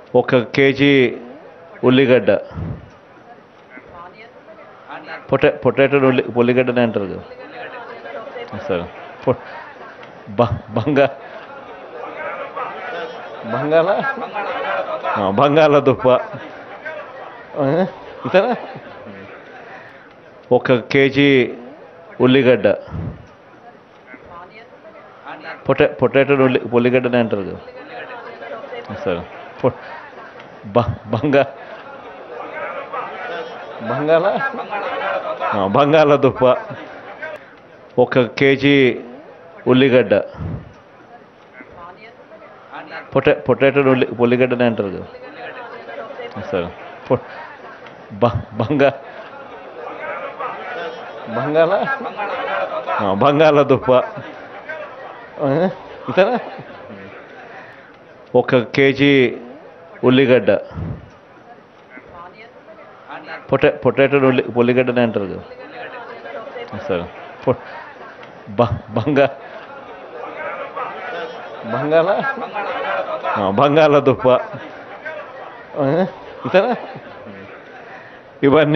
ఒక కేజీ ఉల్లిగడ్డ పొటా పొటాటో ఉల్లి ఉల్లిగడ్డనే అంటారు కదా సరే పొ- బ- బంగా బంగాళ ఆ, బంగాళదుంప ఆ, ఇంతనా ఒక కేజీ ఉల్లిగడ్డ పొటా పొటాటో ఉల్లి ఉల్లిగడ్డనే అంటారు కదా సరే పొ- బ- బంగా బంగాళ ఆ, బంగాళదుంప ఒక కేజీ ఉల్లిగడ్డ పొటా పొటాటో ఉల్లి ఉల్లిగడ్డనే అంటారు కదా సరే పొ- బ- బంగా బంగాళ ఆ, బంగాళదుంప ఆ, ఇంతనా ఒక కేజీ ఉల్లిగడ్డ పొటా పొటాటో ఉల్లి ఉల్లిగడ్డనే అంటారు కదా సరే పొ- బ- బంగా బంగాళ ఆ, బంగాళదుంప ఆ, ఇంతనా ఇవన్నీ